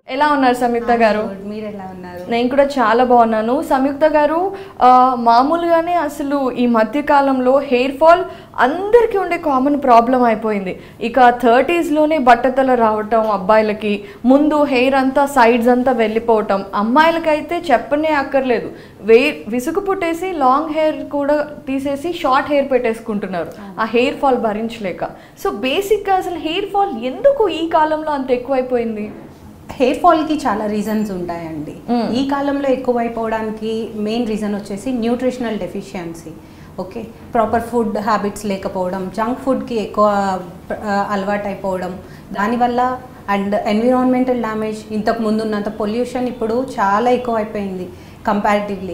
ఎలా ఉన్నారు సంయుక్త గారు Good. మీరు ఎలా ఉన్నారు నేను కూడా చాలా బాగున్నాను సంయుక్త గారు ఆ, మామూలుగానే అసలు ఈ మధ్య కాలంలో హెయిర్ ఫాల్ అందరికీ ఉండే కామన్ ప్రాబ్లం అయిపోయింది ఇక థర్టీస్లోనే బట్టతల రావటం అబ్బాయిలకి ముందు హెయిర్ అంతా సైడ్స్ అంతా వెళ్ళిపోవటం అమ్మాయిలకైతే చెప్పనే అక్కర్లేదు వే విసుగు పుట్టేసి లాంగ్ హెయిర్ కూడా తీసేసి షార్ట్ హెయిర్ పెట్టేసుకుంటున్నారు ఆ హెయిర్ ఫాల్ భరించలేక సో బేసిక్గా అసలు హెయిర్ ఫాల్ ఎందుకు ఈ కాలంలో అంత ఎక్కువైపోయింది హెయిర్ ఫాల్ కి చాలా రీజన్స్ ఉంటాయండి Mm. ఈ కాలంలో ఎక్కువైపోవడానికి మెయిన్ రీజన్ వచ్చేసి nutritional deficiency okay proper food habits లేకపోవడం జంక్ ఫుడ్కి ఎక్కువ ఆ, అలవాటు అయిపోవడం దానివల్ల అండ్ ఎన్విరాన్మెంటల్ డ్యామేజ్ ఇంతకు ముందు ఉన్నంత పొల్యూషన్ ఇప్పుడు చాలా ఎక్కువ అయిపోయింది కంపారిటివ్లీ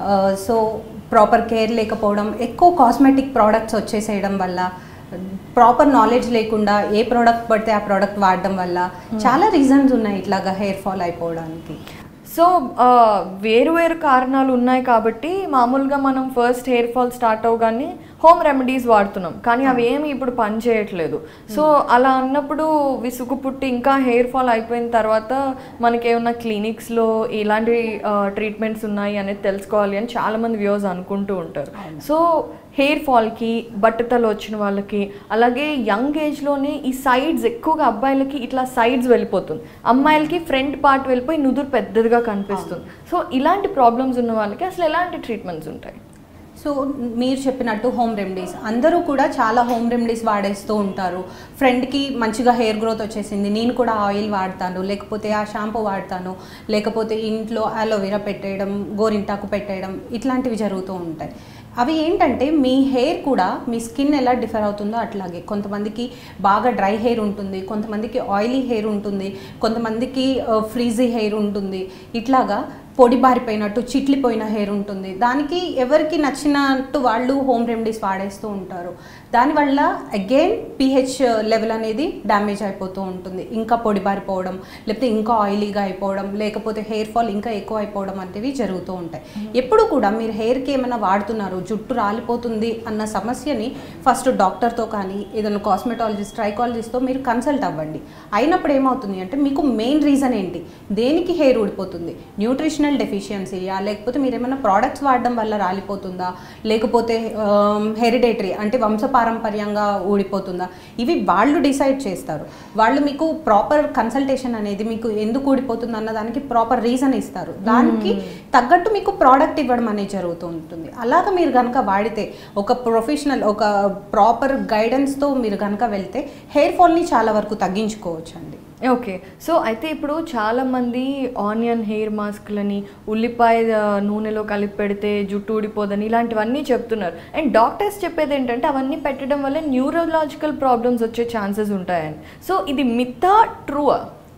సో ప్రాపర్ కేర్ లేకపోవడం ఎక్కువ కాస్మెటిక్ ప్రోడక్ట్స్ వచ్చేసేయడం వల్ల ప్రాపర్ నాలెడ్జ్ లేకుండా ఏ ప్రోడక్ట్ పడితే ఆ ప్రోడక్ట్ వాడడం వల్ల చాలా రీజన్స్ ఉన్నాయి ఇట్లాగా హెయిర్ ఫాల్ అయిపోవడానికి సో ఆ, వేరు వేరు కారణాలు ఉన్నాయి కాబట్టి మామూలుగా మనం ఫస్ట్ హెయిర్ ఫాల్ స్టార్ట్ అవగానే హోమ్ రెమెడీస్ వాడుతున్నాం కానీ అవి ఏమి ఇప్పుడు పని చేయట్లేదు సో అలా అన్నప్పుడు విసుగు పుట్టి ఇంకా హెయిర్ ఫాల్ అయిపోయిన తర్వాత మనకి ఏమన్నా క్లినిక్స్లో ఇలాంటి ట్రీట్మెంట్స్ ఉన్నాయి అనేది తెలుసుకోవాలి అని చాలామంది వ్యూస్ అనుకుంటూ ఉంటారు సో హెయిర్ ఫాల్కి బట్టతలు వచ్చిన వాళ్ళకి అలాగే యంగ్ ఏజ్లోనే ఈ సైడ్స్ ఎక్కువగా అబ్బాయిలకి ఇట్లా సైడ్స్ వెళ్ళిపోతుంది అమ్మాయిలకి ఫ్రంట్ పార్ట్ వెళ్ళిపోయి నుదురు పెద్దదిగా కనిపిస్తుంది సో ఇలాంటి ప్రాబ్లమ్స్ ఉన్న వాళ్ళకి అసలు ఎలాంటి ట్రీట్మెంట్స్ ఉంటాయి సో మీరు చెప్పినట్టు హోమ్ రెమెడీస్ అందరూ కూడా చాలా హోమ్ రెమెడీస్ వాడేస్తూ ఉంటారు ఫ్రెండ్కి మంచిగా హెయిర్ గ్రోత్ వచ్చేసింది నేను కూడా ఆయిల్ వాడతాను లేకపోతే ఆ షాంపూ వాడతాను లేకపోతే ఇంట్లో అలోవెరా పెట్టేయడం గోరింటాకు పెట్టేయడం ఇట్లాంటివి జరుగుతూ ఉంటాయి అవి ఏంటంటే మీ హెయిర్ కూడా మీ స్కిన్ ఎలా డిఫర్ అవుతుందో అట్లాగే కొంతమందికి బాగా డ్రై హెయిర్ ఉంటుంది కొంతమందికి ఆయిలీ హెయిర్ ఉంటుంది కొంతమందికి ఫ్రీజీ హెయిర్ ఉంటుంది ఇట్లాగా పొడి బారిపోయినట్టు చిట్లిపోయిన హెయిర్ ఉంటుంది దానికి ఎవరికి నచ్చినట్టు వాళ్ళు హోమ్ రెమెడీస్ వాడేస్తూ ఉంటారు దానివల్ల అగైన్ పిహెచ్ లెవెల్ అనేది డ్యామేజ్ అయిపోతూ ఉంటుంది ఇంకా పొడి బారిపోవడం లేకపోతే ఇంకా ఆయిలీగా అయిపోవడం లేకపోతే హెయిర్ ఫాల్ ఇంకా ఎక్కువ అయిపోవడం అనేవి జరుగుతూ ఉంటాయి ఎప్పుడు కూడా మీరు హెయిర్కి ఏమైనా వాడుతున్నారు జుట్టు రాలిపోతుంది అన్న సమస్యని ఫస్ట్ డాక్టర్తో కానీ ఏదైనా కాస్మెటాలజిస్ట్ ట్రైకాలజిస్ట్తో మీరు కన్సల్ట్ అవ్వండి అయినప్పుడు ఏమవుతుంది అంటే మీకు మెయిన్ రీజన్ ఏంటి దేనికి హెయిర్ ఊడిపోతుంది న్యూట్రిషనల్ డెఫిషియన్సీయా లేకపోతే మీరు ఏమైనా ప్రోడక్ట్స్ వాడడం వల్ల రాలిపోతుందా లేకపోతే హెరిడేటరీ అంటే వంశపారంపర్యంగా ఊడిపోతుందా ఇవి వాళ్ళు డిసైడ్ చేస్తారు వాళ్ళు మీకు ప్రాపర్ కన్సల్టేషన్ అనేది మీకు ఎందుకు ఊడిపోతుంది అన్న దానికి ప్రాపర్ రీజన్ ఇస్తారు దానికి తగ్గట్టు మీకు ప్రోడక్ట్ ఇవ్వడం అనేది జరుగుతూ ఉంటుంది అలాగ మీరు కనుక వాడితే ఒక ప్రొఫెషనల్ ఒక ప్రాపర్ గైడెన్స్తో మీరు కనుక వెళ్తే హెయిర్ ఫాల్ని చాలా వరకు తగ్గించుకోవచ్చు అండి ఓకే సో అయితే ఇప్పుడు చాలా మంది ఆనియన్ హెయిర్ మాస్క్లని ఉల్లిపాయ ఆ, నూనెలో కలిపి పెడితే జుట్టు ఊడిపోదని ఇలాంటివన్నీ చెప్తున్నారు అండ్ డాక్టర్స్ చెప్పేది ఏంటంటే అవన్నీ పెట్టడం వల్ల న్యూరలాజికల్ ప్రాబ్లమ్స్ వచ్చే ఛాన్సెస్ ఉంటాయని సో ఇది మిత్తా ట్రూవా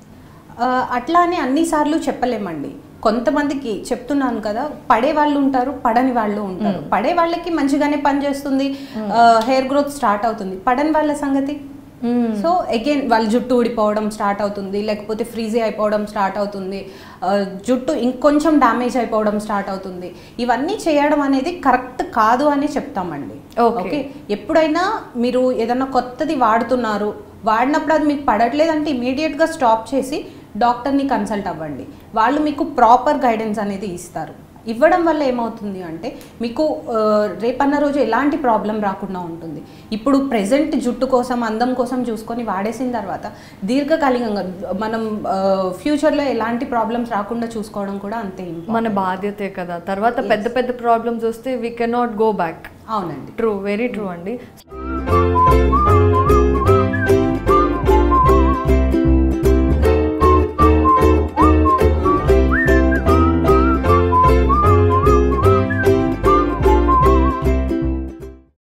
ఆ, అట్లా అని అన్నిసార్లు చెప్పలేమండి కొంతమందికి చెప్తున్నాను కదా పడే వాళ్ళు ఉంటారు పడని వాళ్ళు ఉంటారు పడే వాళ్ళకి మంచిగానే పనిచేస్తుంది హెయిర్ గ్రోత్ స్టార్ట్ అవుతుంది పడని వాళ్ళ సంగతి సో అగైన్ వాళ్ళ జుట్టు ఊడిపోవడం స్టార్ట్ అవుతుంది లేకపోతే ఫ్రీజీ అయిపోవడం స్టార్ట్ అవుతుంది ఆ, జుట్టు ఇంకొంచెం డ్యామేజ్ అయిపోవడం స్టార్ట్ అవుతుంది ఇవన్నీ చేయడం అనేది కరెక్ట్ కాదు అని చెప్తామండి Okay. ఓకే ఎప్పుడైనా మీరు ఏదైనా కొత్తది వాడుతున్నారు వాడినప్పుడు అది మీకు పడట్లేదంటే ఇమీడియట్గా స్టాప్ చేసి డాక్టర్ని కన్సల్ట్ అవ్వండి వాళ్ళు మీకు ప్రాపర్ గైడెన్స్ అనేది ఇస్తారు ఇవ్వడం వల్ల ఏమవుతుంది అంటే మీకు ఆ, రేపన్న రోజు ఎలాంటి ప్రాబ్లం రాకుండా ఉంటుంది ఇప్పుడు ప్రెజెంట్ జుట్టు కోసం అందం కోసం చూసుకొని వాడేసిన తర్వాత దీర్ఘకాలికంగా మనం ఫ్యూచర్లో ఎలాంటి ప్రాబ్లమ్స్ రాకుండా చూసుకోవడం కూడా అంతే important. మన బాధ్యతే కదా తర్వాత పెద్ద పెద్ద ప్రాబ్లమ్స్ వస్తే వీ కెనాట్ గో బ్యాక్ అవునండి ట్రూ వెరీ ట్రూ అండి